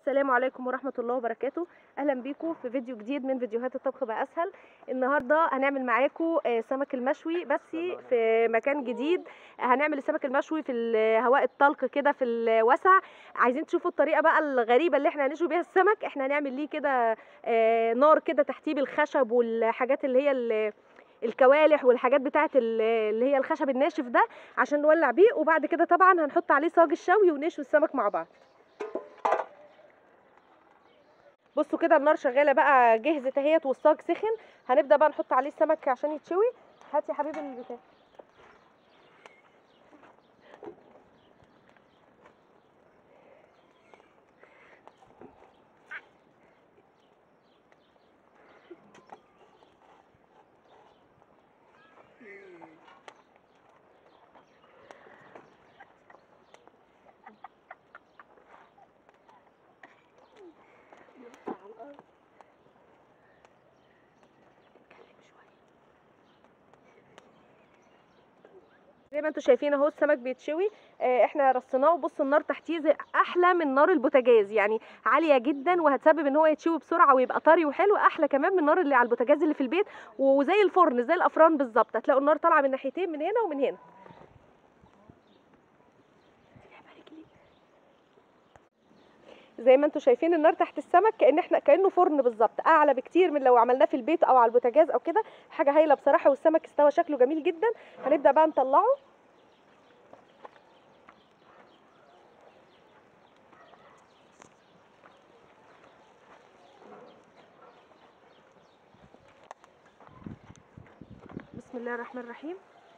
السلام عليكم ورحمة الله وبركاته أهلا بيكم في فيديو جديد من فيديوهات الطبخ بقى أسهل النهاردة هنعمل معاكم آه، سمك المشوي بس في مكان جديد هنعمل السمك المشوي في الهواء الطلق كده في الوسع عايزين تشوفوا الطريقة بقى الغريبة اللي احنا هنشوي بيها السمك احنا هنعمل ليه كده آه، نار كده تحتيه بالخشب والحاجات اللي هي ال- الكوالح والحاجات بتاعت ال- اللي هي الخشب الناشف ده عشان نولع بيه وبعد كده طبعا هنحط عليه صاج الشوي ونشوي السمك مع بعض بصوا كده النار شغاله بقى جهزت اهيت والصاج سخن هنبدا بقى نحط عليه السمك عشان يتشوي هات يا حبيبي البتاع زي ما انتم شايفين اهو السمك بيتشوي آه، احنا رصيناه وبصوا النار تحتيه زي- احلى من نار البوتاجاز يعني عاليه جدا وهتسبب ان هو يتشوي بسرعه ويبقى طري وحلو احلى كمان من النار اللي على البوتاجاز اللي في البيت وزي الفرن زي الافران بالظبط هتلاقوا النار طالعه من ناحيتين من هنا ومن هنا زي ما انتم شايفين النار تحت السمك كان احنا كانه فرن بالظبط اعلى بكتير من لو عملناه في البيت او على البوتاجاز او كده حاجه هايله بصراحه والسمك استوى شكله جميل جدا هنبدا بقى نطلعه بسم الله الرحمن الرحيم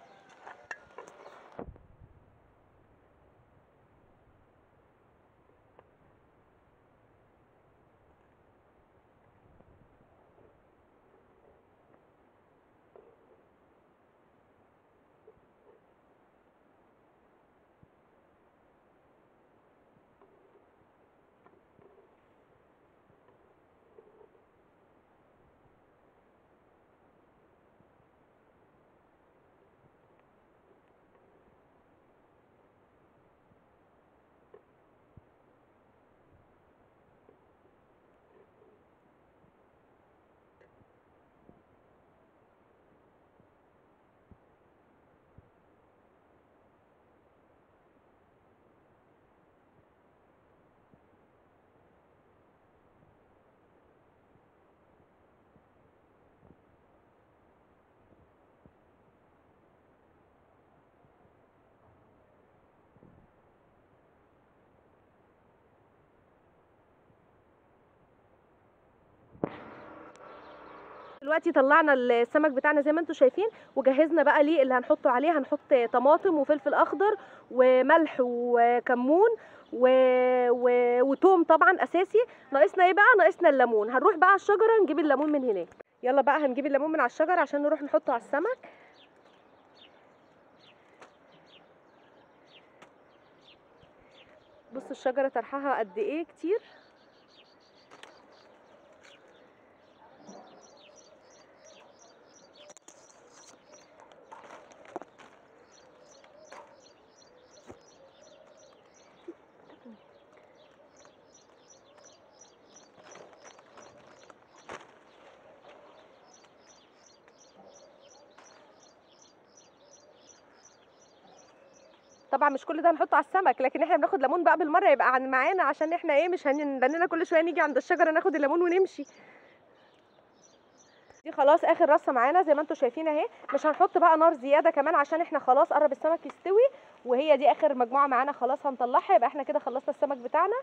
دلوقتي طلعنا السمك بتاعنا زي ما انتم شايفين وجهزنا بقى ليه اللي هنحطه عليه هنحط طماطم وفلفل اخضر وملح وكمون و... و... وتوم طبعا اساسي ناقصنا ايه بقى ناقصنا الليمون هنروح بقى على الشجره نجيب الليمون من هناك يلا بقى هنجيب الليمون من على الشجره عشان نروح نحطه على السمك بصوا الشجره طرحها قد ايه كتير طبعا مش كل ده هنحطه على السمك لكن احنا بناخد ليمون بقى بالمره يبقى عن معانا عشان احنا ايه مش هنبننا كل شويه نيجي عند الشجره ناخد الليمون ونمشي دي خلاص اخر رصه معانا زي ما انتم شايفين اهي مش هنحط بقى نار زياده كمان عشان احنا خلاص قرب السمك يستوي وهي دي اخر مجموعه معانا خلاص هنطلعها يبقى احنا كده خلصنا السمك بتاعنا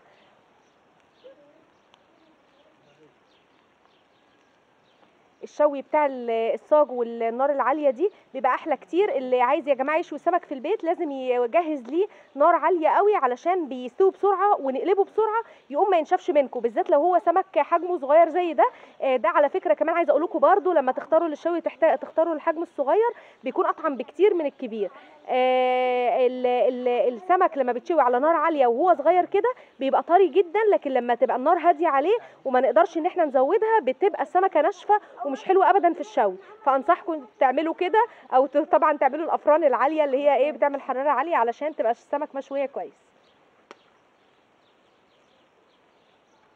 الشوي بتاع ال- الصاج والنار العاليه دي بيبقى احلى كتير اللي عايز يا جماعه يشوي سمك في البيت لازم يجهز ليه نار عاليه قوي علشان بيستوي بسرعه ونقلبه بسرعه يقوم ما ينشفش منكم بالذات لو هو سمك حجمه صغير زي ده آه، ده على فكره كمان عايزه اقول لكم برده لما تختاروا للشوي تحت- تختاروا الحجم الصغير بيكون اطعم بكتير من الكبير آه، ال- ال- السمك لما بتشوي على نار عاليه وهو صغير كده بيبقى طري جدا لكن لما تبقى النار هاديه عليه وما نقدرش ان احنا نزودها بتبقى السمكه ناشفه ومش حلوه ابدا في الشوي فانصحكم تعملوا كده او ت- طبعا تعملوا الافران العاليه اللي هي ايه بتعمل حراره عاليه علشان تبقى السمك مشويه كويس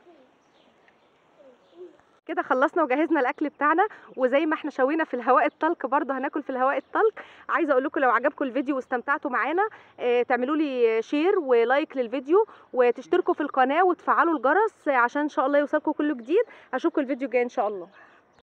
كده خلصنا وجهزنا الاكل بتاعنا وزي ما احنا شوينا في الهواء الطلق برضه هناكل في الهواء الطلق عايزه اقول لكم لو عجبكم الفيديو واستمتعتوا معانا آه، تعملوا لي شير ولايك للفيديو وتشتركوا في القناه وتفعلوا الجرس عشان ان شاء الله يوصلكم كل جديد اشوفكم الفيديو الجاي ان شاء الله